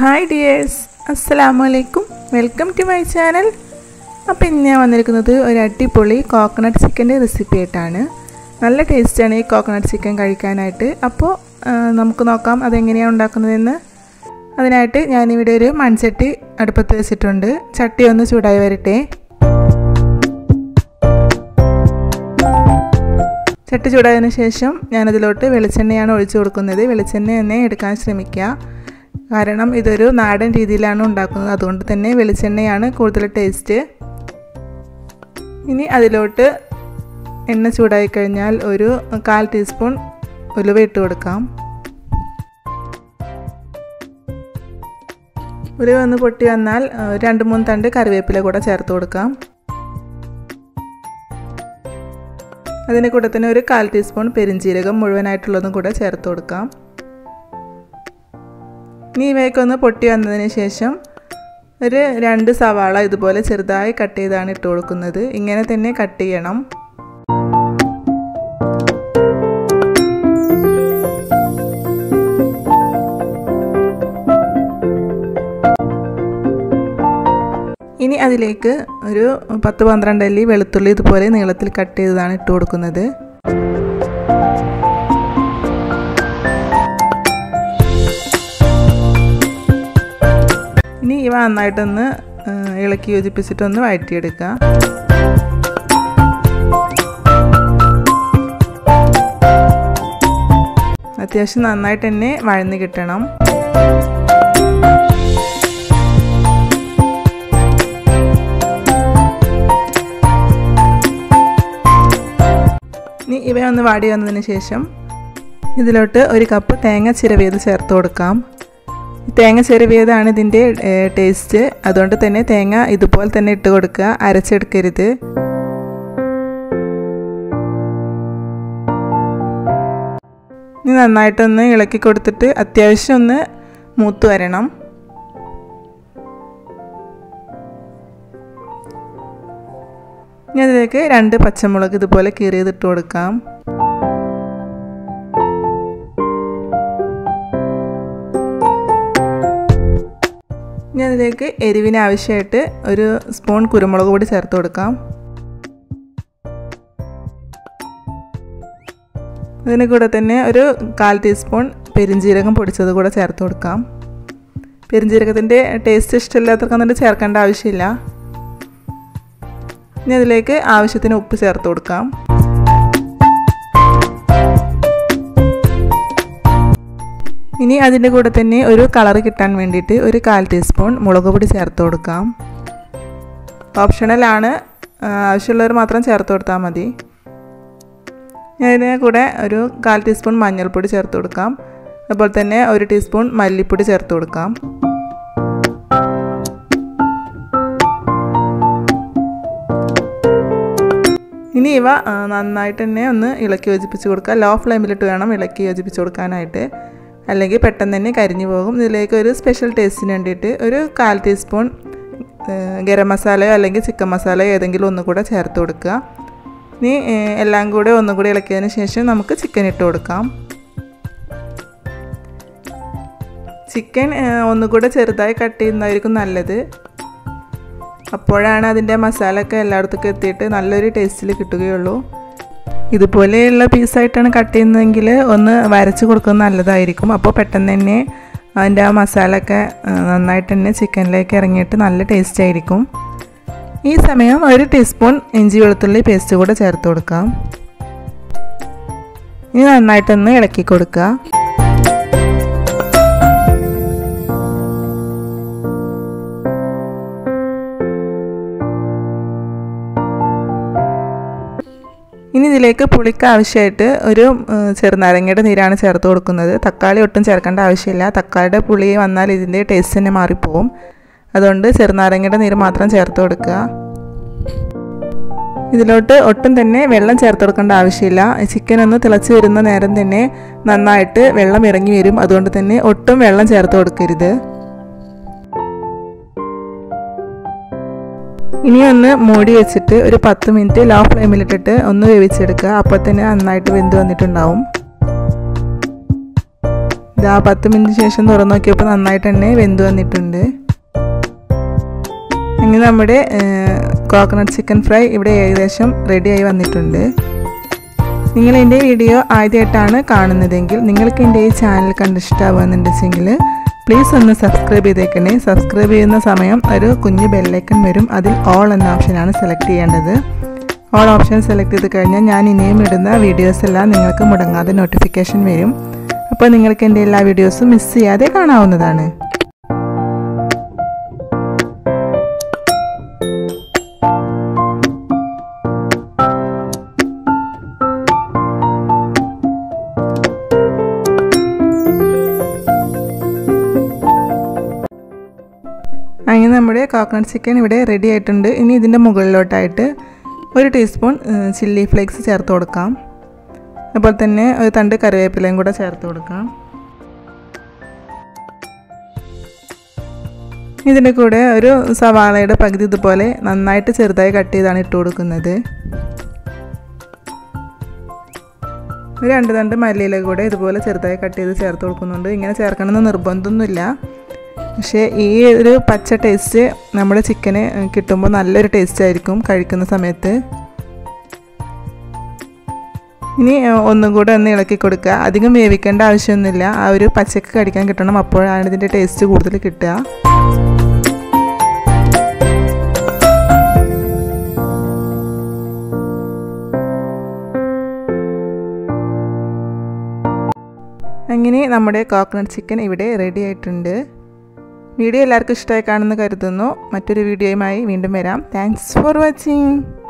hi dears അസ്സലാമു അലൈക്കും welcome to my channel അപ്പോൾ ഇന്ന് ഞാൻ വന്നിരിക്കുന്നത് ഒരു അടിപൊളി കോക്കനട്ട് ചിക്കൻ്റെ റെസിപ്പി ആയിട്ടാണ് നല്ല ടേസ്റ്റാണ് ഈ കോക്കനട്ട് ചിക്കൻ കഴിക്കാനായിട്ട് അപ്പോൾ ആ, നമുക്ക് നോക്കാം അതെങ്ങനെയാണ് ഉണ്ടാക്കുന്നതെന്ന് അതിനായിട്ട് ഞാനിവിടെ ഒരു മൺചട്ടി അടുപ്പത്ത് വെച്ചിട്ടുണ്ട് ചട്ടി ഒന്ന് ചൂടായി വരട്ടെ ചട്ടി ചൂടായതിനു ശേഷം ഞാനതിലോട്ട് വെളിച്ചെണ്ണയാണ് ഒഴിച്ചു കൊടുക്കുന്നത് വെളിച്ചെണ്ണ തന്നെ എടുക്കാൻ ശ്രമിക്കുക കാരണം ഇതൊരു നാടൻ രീതിയിലാണ് ഉണ്ടാക്കുന്നത് അതുകൊണ്ട് തന്നെ വെളിച്ചെണ്ണയാണ് കൂടുതൽ ടേസ്റ്റ് ഇനി അതിലോട്ട് എണ്ണ ചൂടായി കഴിഞ്ഞാൽ ഒരു കാൽ ടീസ്പൂൺ ഉലുവ ഇട്ട് കൊടുക്കാം ഉലുവ ഒന്ന് പൊട്ടി വന്നാൽ രണ്ട് മൂന്ന് തണ്ട് കറിവേപ്പില കൂടെ ചേർത്ത് കൊടുക്കാം അതിൻ്റെ കൂടെ തന്നെ ഒരു കാൽ ടീസ്പൂൺ പെരിഞ്ചീരകം മുഴുവനായിട്ടുള്ളതും കൂടെ ചേർത്ത് കൊടുക്കാം ഇനി ഇവയൊക്കെ പൊട്ടി വന്നതിന് ശേഷം ഒരു രണ്ട് സവാള ഇതുപോലെ ചെറുതായി കട്ട് ചെയ്താണ് ഇട്ട് കൊടുക്കുന്നത് ഇങ്ങനെ തന്നെ കട്ട് ചെയ്യണം ഇനി അതിലേക്ക് ഒരു പത്ത് പന്ത്രണ്ട് അല്ലി വെളുത്തുള്ളി ഇതുപോലെ നീളത്തിൽ കട്ട് ചെയ്തതാണ് ഇട്ട് കൊടുക്കുന്നത് ഇനി ഇവ നന്നായിട്ടൊന്ന് ഇളക്കി യോജിപ്പിച്ചിട്ടൊന്ന് വഴറ്റിയെടുക്കുക അത്യാവശ്യം നന്നായിട്ട് തന്നെ വഴന്ന് കിട്ടണം ഇനി ഇവ ഒന്ന് വാടി വന്നതിന് ശേഷം ഇതിലോട്ട് ഒരു കപ്പ് തേങ്ങ ചിരവിയത് ചേർത്ത് കൊടുക്കാം തേങ്ങ ചിരവിയതാണ് ഇതിൻ്റെ ടേസ്റ്റ് അതുകൊണ്ട് തന്നെ തേങ്ങ ഇതുപോലെ തന്നെ ഇട്ട് കൊടുക്കുക അരച്ചെടുക്കരുത് ഇനി നന്നായിട്ടൊന്ന് ഇളക്കി കൊടുത്തിട്ട് അത്യാവശ്യം ഒന്ന് മൂത്ത് വരണം ഇനി അതിലേക്ക് രണ്ട് പച്ചമുളക് ഇതുപോലെ കീറിയതിട്ട് കൊടുക്കാം ഇനി അതിലേക്ക് എരിവിന് ആവശ്യമായിട്ട് ഒരു സ്പൂൺ കുരുമുളക് പൊടി ചേർത്ത് കൊടുക്കാം അതിന് കൂടെ തന്നെ ഒരു കാൽ ടീസ്പൂൺ പെരിഞ്ജീരകം പൊടിച്ചത് കൂടെ ചേർത്ത് കൊടുക്കാം പെരിഞ്ജീരകത്തിൻ്റെ ടേസ്റ്റ് ഇഷ്ടമില്ലാത്തവർക്കൊന്നും ചേർക്കേണ്ട ആവശ്യമില്ല ഇനി അതിലേക്ക് ആവശ്യത്തിന് ഉപ്പ് ചേർത്ത് കൊടുക്കാം ഇനി അതിൻ്റെ കൂടെ തന്നെ ഒരു കളർ കിട്ടാൻ വേണ്ടിയിട്ട് ഒരു കാൽ ടീസ്പൂൺ മുളക് പൊടി ചേർത്ത് കൊടുക്കാം ഓപ്ഷണലാണ് ആവശ്യമുള്ളവർ മാത്രം ചേർത്ത് കൊടുത്താൽ മതി അതിന് കൂടെ ഒരു കാൽ ടീസ്പൂൺ മഞ്ഞൾപ്പൊടി ചേർത്ത് കൊടുക്കാം അതുപോലെ തന്നെ ഒരു ടീസ്പൂൺ മല്ലിപ്പൊടി ചേർത്ത് കൊടുക്കാം ഇനി ഇവ നന്നായിട്ട് തന്നെ ഒന്ന് ഇളക്കി യോജിപ്പിച്ച് കൊടുക്കുക ലോ ഫ്ലെയിമിലിട്ട് വേണം ഇളക്കി യോജിപ്പിച്ച് കൊടുക്കാനായിട്ട് അല്ലെങ്കിൽ പെട്ടെന്ന് തന്നെ കരിഞ്ഞു പോകും ഇതിലേക്ക് ഒരു സ്പെഷ്യൽ ടേസ്റ്റിന് വേണ്ടിയിട്ട് ഒരു കാൽ ടീസ്പൂൺ ഗരം മസാലയോ അല്ലെങ്കിൽ ചിക്കൻ മസാലയോ ഏതെങ്കിലും ഒന്നും കൂടെ ചേർത്ത് കൊടുക്കുക ഇനി എല്ലാം കൂടെ ഒന്നും കൂടി ഇളക്കിയതിന് ശേഷം നമുക്ക് ചിക്കൻ ഇട്ട് കൊടുക്കാം ചിക്കൻ ഒന്നുകൂടെ ചെറുതായി കട്ട് ചെയ്യുന്നതായിരിക്കും നല്ലത് അപ്പോഴാണ് അതിൻ്റെ മസാല ഒക്കെ എല്ലായിടത്തേക്കും എത്തിയിട്ട് നല്ലൊരു ടേസ്റ്റിൽ കിട്ടുകയുള്ളൂ ഇതുപോലെയുള്ള പീസായിട്ടാണ് കട്ട് ചെയ്യുന്നതെങ്കിൽ ഒന്ന് വരച്ച് കൊടുക്കുന്നത് നല്ലതായിരിക്കും അപ്പോൾ പെട്ടെന്ന് തന്നെ അതിൻ്റെ ആ മസാല ഒക്കെ നന്നായിട്ട് തന്നെ ചിക്കനിലേക്ക് ഇറങ്ങിയിട്ട് നല്ല ടേസ്റ്റ് ആയിരിക്കും ഈ സമയം ഒരു ടീസ്പൂൺ ഇഞ്ചി വെളുത്തുള്ളി പേസ്റ്റ് കൂടെ ചേർത്ത് കൊടുക്കാം ഇനി നന്നായിട്ടൊന്ന് ഇളക്കി കൊടുക്കുക ഇനി ഇതിലേക്ക് പുളിക്ക് ആവശ്യമായിട്ട് ഒരു ചെറുനാരങ്ങയുടെ നീരാണ് ചേർത്ത് കൊടുക്കുന്നത് തക്കാളി ഒട്ടും ചേർക്കേണ്ട ആവശ്യമില്ല തക്കാളിയുടെ പുളി വന്നാൽ ഇതിൻ്റെ ടേസ്റ്റ് തന്നെ മാറിപ്പോവും അതുകൊണ്ട് ചെറുനാരങ്ങയുടെ നീര് മാത്രം ചേർത്ത് കൊടുക്കുക ഇതിലോട്ട് ഒട്ടും തന്നെ വെള്ളം ചേർത്ത് കൊടുക്കേണ്ട ആവശ്യമില്ല ചിക്കൻ ഒന്ന് തിളച്ച് വരുന്ന നേരം തന്നെ നന്നായിട്ട് വെള്ളം ഇറങ്ങി വരും അതുകൊണ്ട് തന്നെ ഒട്ടും വെള്ളം ചേർത്ത് കൊടുക്കരുത് ഇനി ഒന്ന് മൂടി വെച്ചിട്ട് ഒരു പത്ത് മിനിറ്റ് ലോ ഫ്ലെയിമിലിട്ടിട്ട് ഒന്ന് വേവിച്ചെടുക്കുക അപ്പോൾ തന്നെ നന്നായിട്ട് വെന്ത് വന്നിട്ടുണ്ടാവും ഇതാ പത്ത് മിനിറ്റ് ശേഷം തുറന്നു നോക്കിയപ്പോൾ നന്നായിട്ട് തന്നെ വെന്ത് വന്നിട്ടുണ്ട് ഇനി നമ്മുടെ കോക്കനട്ട് ചിക്കൻ ഫ്രൈ ഇവിടെ ഏകദേശം റെഡിയായി വന്നിട്ടുണ്ട് നിങ്ങൾ എൻ്റെ വീഡിയോ ആദ്യമായിട്ടാണ് കാണുന്നതെങ്കിൽ നിങ്ങൾക്ക് എൻ്റെ ഈ ചാനൽ കണ്ടിഷ്ടമാവുന്നുണ്ടെങ്കിൽ പ്ലീസ് ഒന്ന് സബ്സ്ക്രൈബ് ചെയ്തേക്കണേ സബ്സ്ക്രൈബ് ചെയ്യുന്ന സമയം ഒരു കുഞ്ഞ് ബെല്ലൈക്കൺ വരും അതിൽ ഓൾ എന്ന ഓപ്ഷനാണ് സെലക്ട് ചെയ്യേണ്ടത് ഓൾ ഓപ്ഷൻ സെലക്ട് ചെയ്ത് കഴിഞ്ഞാൽ ഞാൻ ഇനിയും ഇടുന്ന വീഡിയോസ് എല്ലാം നിങ്ങൾക്ക് മുടങ്ങാതെ നോട്ടിഫിക്കേഷൻ വരും അപ്പോൾ നിങ്ങൾക്ക് എൻ്റെ എല്ലാ വീഡിയോസും മിസ് ചെയ്യാതെ കാണാവുന്നതാണ് അങ്ങനെ നമ്മുടെ കോക്കനട്ട് ചിക്കൻ ഇവിടെ റെഡി ആയിട്ടുണ്ട് ഇനി ഇതിൻ്റെ മുകളിലോട്ടായിട്ട് ഒരു ടീസ്പൂൺ ചില്ലി ഫ്ലേക്സ് ചേർത്ത് കൊടുക്കാം അതുപോലെ തന്നെ ഒരു തണ്ട് കറിവേപ്പിലയും കൂടെ ചേർത്ത് കൊടുക്കാം ഇതിൻ്റെ കൂടെ ഒരു സവാളയുടെ പകുതി ഇതുപോലെ നന്നായിട്ട് ചെറുതായി കട്ട് ചെയ്താണ് ഇട്ട് കൊടുക്കുന്നത് ഒരു രണ്ട് തണ്ട് മല്ലിയില കൂടെ ഇതുപോലെ ചെറുതായി കട്ട് ചെയ്ത് ചേർത്ത് കൊടുക്കുന്നുണ്ട് ഇങ്ങനെ ചേർക്കണമെന്ന് നിർബന്ധമൊന്നുമില്ല പക്ഷേ ഈ ഒരു പച്ച ടേസ്റ്റ് നമ്മുടെ ചിക്കന് കിട്ടുമ്പോൾ നല്ലൊരു ടേസ്റ്റ് ആയിരിക്കും കഴിക്കുന്ന സമയത്ത് ഇനി ഒന്നും കൂടെ ഒന്ന് ഇളക്കി കൊടുക്കുക അധികം വേവിക്കേണ്ട ആവശ്യമൊന്നുമില്ല ആ ഒരു പച്ചക്ക് കടിക്കാൻ കിട്ടണം അപ്പോഴാണ് ഇതിൻ്റെ ടേസ്റ്റ് കൂടുതൽ കിട്ടുക അങ്ങനെ നമ്മുടെ കോക്കനട്ട് ചിക്കൻ ഇവിടെ റെഡി ആയിട്ടുണ്ട് വീഡിയോ എല്ലാവർക്കും ഇഷ്ടമായി കാണുമെന്ന് കരുതുന്നു മറ്റൊരു വീഡിയോയുമായി വീണ്ടും വരാം താങ്ക്സ് ഫോർ വാച്ചിങ്